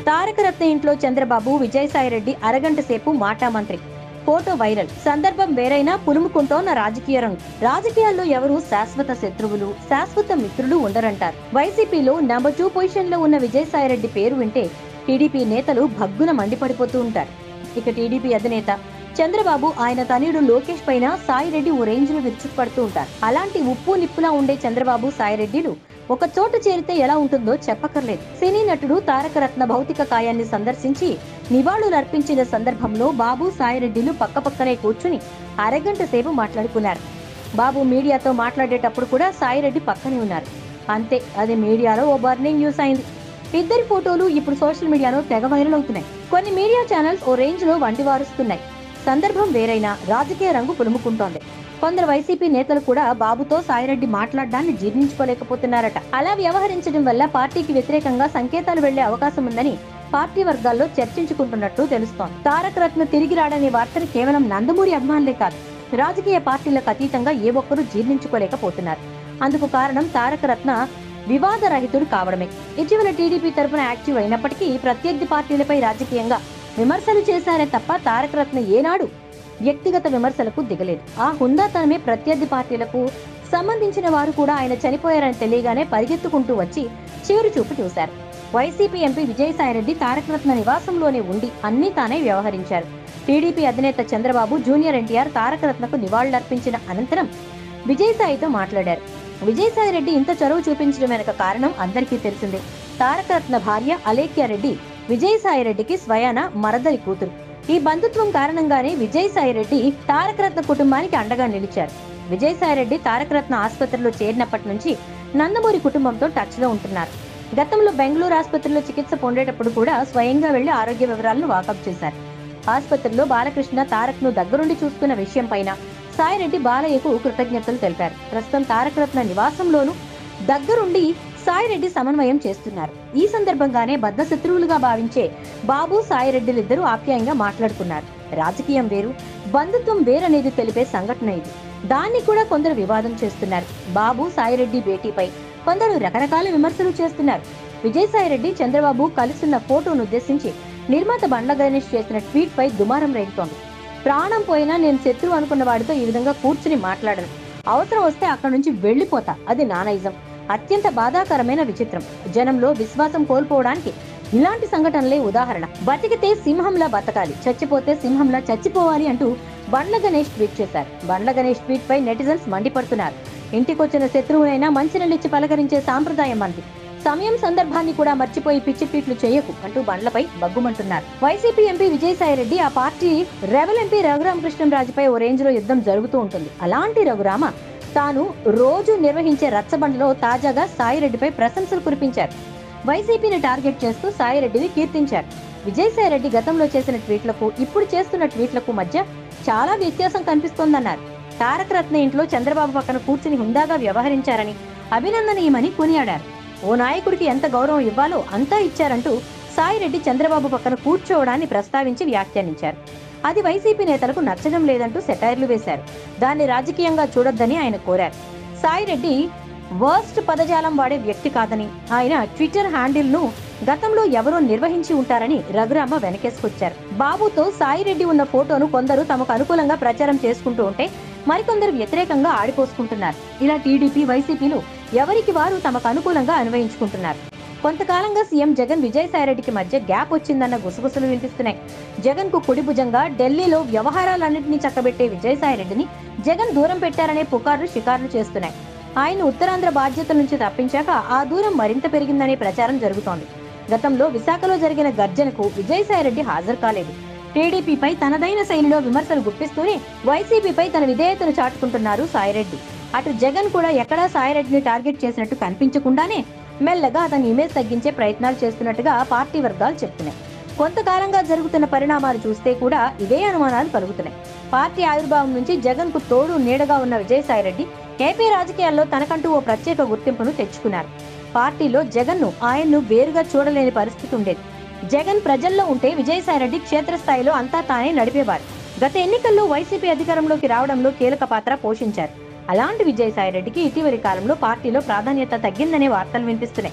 తారకరత్న ఇంట్లో చంద్రబాబు విజయసాయిరెడ్డి అరగంట సేపు మాటామంత్రి ఫోటో వైరల్ సందర్భం వేరైనా పులుముకుంటోన్న రాజకీయ రంగు రాజకీయాల్లో ఎవరు శాశ్వత శత్రువులు శాశ్వత మిత్రులు ఉండరంటారు వైసీపీలో నెంబర్ టూ పొజిషన్ లో ఉన్న విజయసాయిరెడ్డి పేరు వింటే టీడీపీ నేతలు భగ్గున మండిపడిపోతూ ఉంటారు ఇక టీడీపీ అధినేత చంద్రబాబు ఆయన తనయుడు లోకేష్ పైన సాయిరెడ్డి ఓ రేంజ్ లో విరుచుకుపడుతూ ఉంటారు అలాంటి ఉప్పు నిప్పులా ఉండే చంద్రబాబు సాయిరెడ్డిలు ఒక చోట చేరితే ఎలా ఉంటుందో చెప్పక్కర్లేదు సినీ నటుడు తారకరత్న భౌతిక కాయాన్ని సందర్శించి నివాళులు అర్పించిన సందర్భంలో బాబు సాయిరెడ్డిలు పక్కపక్కనే కూర్చుని అరగంట సేపు మాట్లాడుకున్నారు బాబు మీడియాతో మాట్లాడేటప్పుడు కూడా సాయిరెడ్డి పక్కనే ఉన్నారు అంతే అది మీడియాలో ఓ బర్నింగ్ న్యూస్ అయింది ఇద్దరి ఫోటోలు ఇప్పుడు సోషల్ మీడియాలో తెగ వైరల్ అవుతున్నాయి కొన్ని మీడియా ఛానల్స్ ఓ రేంజ్ లో వంటివారుస్తున్నాయి సందర్భం వేరైనా రాజకీయ రంగు పులుముకుంటోంది కొందరు వైసీపీ నేతలు కూడా బాబుతో సాయిరెడ్డి మాట్లాడడాన్ని జీర్ణించుకోలేకపోతున్నారట అలా వ్యవహరించడం వల్ల పార్టీకి వ్యతిరేకంగా సంకేతాలు వెళ్లే అవకాశం ఉందని పార్టీ వర్గాల్లో చర్చించుకుంటున్నట్టు తెలుస్తోంది తారక రత్న తిరిగి రాడనే వార్తను కేవలం నందమూరి అభిమానులే కాదు రాజకీయ పార్టీలకు అతీతంగా ఏ ఒక్కరూ జీర్ణించుకోలేకపోతున్నారు అందుకు కారణం తారక రత్న వివాదరహితుడు కావడమే ఇటీవల టీడీపీ తరపున యాక్టివ్ అయినప్పటికీ ప్రత్యర్థి పార్టీలపై రాజకీయంగా విమర్శలు చేశారే తప్ప తారక రత్న ఏనాడు వ్యక్తిగత విమర్శలకు దిగలేదు ఆ హుందాతనమే ప్రత్యర్థి పార్టీలకు సంబంధించిన వారు కూడా ఆయన చనిపోయారని తెలియగానే పరిగెత్తుకుంటూ వచ్చి చివరి చూపు చూశారు వైసీపీ ఎంపీ విజయసాయిరెడ్డి తారకరత్న నివాసంలోనే ఉండి అన్నీ తానే వ్యవహరించారు టీడీపీ అధినేత చంద్రబాబు జూనియర్ ఎన్టీఆర్ తారకరత్నకు నివాళులర్పించిన అనంతరం విజయసాయితో మాట్లాడారు విజయసాయిరెడ్డి ఇంత చొరవ చూపించడం వెనక కారణం అందరికీ తెలిసిందే తారకరత్న భార్య అలేఖ్యారెడ్డి విజయసాయిరెడ్డికి స్వయాన మరదలి కూతురు ఈ బంధుత్వం కారణంగానే విజయసాయిరెడ్డి తారకరత్న కుటుంబానికి అండగా నిలిచారు విజయసాయిరెడ్డి తారకరత్న ఆసుపత్రిలో చేరినప్పటి నుంచి నందమూరి కుటుంబంతో టచ్ లో ఉంటున్నారు గతంలో బెంగళూరు ఆసుపత్రిలో చికిత్స పొందేటప్పుడు కూడా స్వయంగా వెళ్లి ఆరోగ్య వివరాలను వాకప్ చేశారు ఆసుపత్రిలో బాలకృష్ణ తారక్ ను దగ్గరుండి చూసుకున్న విషయం పైన సాయిరెడ్డి బాలయ్యకు కృతజ్ఞతలు తెలిపారు ప్రస్తుతం తారకరత్న నివాసంలోనూ దగ్గరుండి సాయిరెడ్డి సమన్వయం చేస్తున్నారు ఈ సందర్భంగానే బద్ద శత్రువులుగా భావించే బాబు సాయిరెడ్డిలిద్దరూ ఆప్యాయంగా మాట్లాడుకున్నారు రాజకీయం వేరు బంధుత్వం వేరనేది తెలిపే సంఘటన ఇది దాన్ని కూడా కొందరు వివాదం చేస్తున్నారు బాబు సాయిరెడ్డి భేటీపై కొందరు రకరకాల విమర్శలు చేస్తున్నారు విజయసాయిరెడ్డి చంద్రబాబు కలిసున్న ఫోటోను ఉద్దేశించి నిర్మాత బండ్ల గణేష్ చేసిన ట్వీట్ పై దుమారం రేగుతోంది ప్రాణం పోయినా నేను శత్రువు అనుకున్న వాడితో ఈ విధంగా కూర్చుని మాట్లాడను అవసరం వస్తే అక్కడ నుంచి వెళ్లిపోతా అది నా నైజం అత్యంత బాధాకరమైన విచిత్రం జనంలో విశ్వాసం కోల్పోవడానికి ఇలాంటి సంఘటనలే ఉదాహరణ బతికితే సింహంలా బతకాలి చచ్చిపోతే సింహంలా చచ్చిపోవాలి అంటూ బండ్ల గణేష్ ట్వీట్ చేశారు బండ్ల గణేష్ ట్వీట్ పై నెటిజన్స్ మండిపడుతున్నారు ఇంటికొచ్చిన శత్రువునైనా మంచినీళ్ళిచ్చి పలకరించే సాంప్రదాయం మనది సమయం సందర్భాన్ని కూడా మర్చిపోయి పిచ్చి ట్వీట్లు చేయకు అంటూ బండ్లపై బగ్గుమంటున్నారు వైసీపీ ఎంపీ విజయసాయిరెడ్డి ఆ పార్టీ రెబల్ ఎంపీ రఘురామకృష్ణంరాజుపై ఓ రేంజ్ లో యుద్ధం జరుగుతూ ఉంటుంది అలాంటి రఘురామ తాను రోజు నిర్వహించే రచ్చబండలో తాజాగా సాయిరెడ్డిపై ప్రశంసలు కురిపించారు వైసీపీని టార్గెట్ చేస్తూ సాయిరెడ్డిని కీర్తించారు విజయసాయిరెడ్డి గతంలో చేసిన ట్వీట్లకు ఇప్పుడు చేస్తున్న ట్వీట్లకు మధ్య చాలా వ్యత్యాసం కనిపిస్తోందన్నారు తారక రత్న ఇంట్లో చంద్రబాబు పక్కన కూర్చుని హుందాగా వ్యవహరించారని అభినందనీయమని కొనియాడారు ఓ నాయకుడికి ఎంత గౌరవం ఇవ్వాలో అంతా ఇచ్చారంటూ సాయిరెడ్డి చంద్రబాబు పక్కన కూర్చోవడాన్ని ప్రస్తావించి వ్యాఖ్యానించారు అది వైసీపీ నేతలకు నచ్చడం లేదంటూ సెటైర్లు వేశారు దాన్ని రాజకీయంగా చూడొద్దని ఆయన కోరారు సాయిరెడ్డి వర్స్ట్ పదజాలం వాడే వ్యక్తి కాదని ఆయన ట్విట్టర్ హ్యాండిల్ ను గతంలో ఎవరో నిర్వహించి ఉంటారని రఘురామ వెనకేసుకొచ్చారు బాబుతో సాయిరెడ్డి ఉన్న ఫోటోను కొందరు తమకు అనుకూలంగా ప్రచారం చేసుకుంటూ ఉంటే మరికొందరు వ్యతిరేకంగా ఆడిపోసుకుంటున్నారు ఇలా టీడీపీ వైసీపీలు ఎవరికి వారు తమకు అనుకూలంగా అన్వయించుకుంటున్నారు కొంతకాలంగా సీఎం జగన్ విజయసాయిరెడ్డికి మధ్య గ్యాప్ వచ్చిందన్న గుసగుసలు వినిపిస్తున్నాయి జగన్ కు కుడి భుజంగా ఢిల్లీలో వ్యవహారాలన్నింటినీ చక్కబెట్టే విజయసాయిరెడ్డిని జగన్ దూరం పెట్టారనే పుకార్లు షికార్లు చేస్తున్నాయి ఆయన ఉత్తరాంధ్ర బాధ్యతల నుంచి తప్పించాక ఆ దూరం మరింత పెరిగిందనే ప్రచారం జరుగుతోంది గతంలో విశాఖలో జరిగిన గర్జనకు విజయసాయిరెడ్డి హాజరు కాలేదు టీడీపీపై తనదైన శైలిలో విమర్శలు గుప్పిస్తూనే వైసీపీపై తన విధేయతను చాటుకుంటున్నారు సాయిరెడ్డి అటు జగన్ కూడా ఎక్కడా సాయిరెడ్డిని టార్గెట్ చేసినట్టు కనిపించకుండానే మెల్లగా అతని ఇమేజ్ తగ్గించే ప్రయత్నాలు చేస్తున్నట్టుగా పార్టీ వర్గాలు చెప్తున్నాయి కొంతకాలంగా జరుగుతున్న పరిణామాలు చూస్తే కూడా ఇవే అనుమానాలు కలుగుతున్నాయి పార్టీ ఆవిర్భావం నుంచి జగన్ కు తోడు నీడగా ఉన్న విజయసాయిరెడ్డి ఏపీ రాజకీయాల్లో తనకంటూ ఓ ప్రత్యేక గుర్తింపును తెచ్చుకున్నారు పార్టీలో జగన్ ను ఆయన్ను వేరుగా చూడలేని పరిస్థితి ఉండేది జగన్ ప్రజల్లో ఉంటే విజయసాయిరెడ్డి క్షేత్రస్థాయిలో అంతా తానే నడిపేవారు గత ఎన్నికల్లో వైసీపీ అధికారంలోకి రావడంలో కీలక పాత్ర పోషించారు అలాంటి విజయసాయిరెడ్డికి ఇటీవలి కాలంలో పార్టీలో ప్రాధాన్యత తగ్గిందనే వార్తలు వినిపిస్తున్నాయి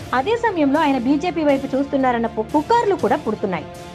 అదే సమయంలో ఆయన బీజేపీ వైపు చూస్తున్నారన్న పు- పుకార్లు కూడా పుడుతున్నాయి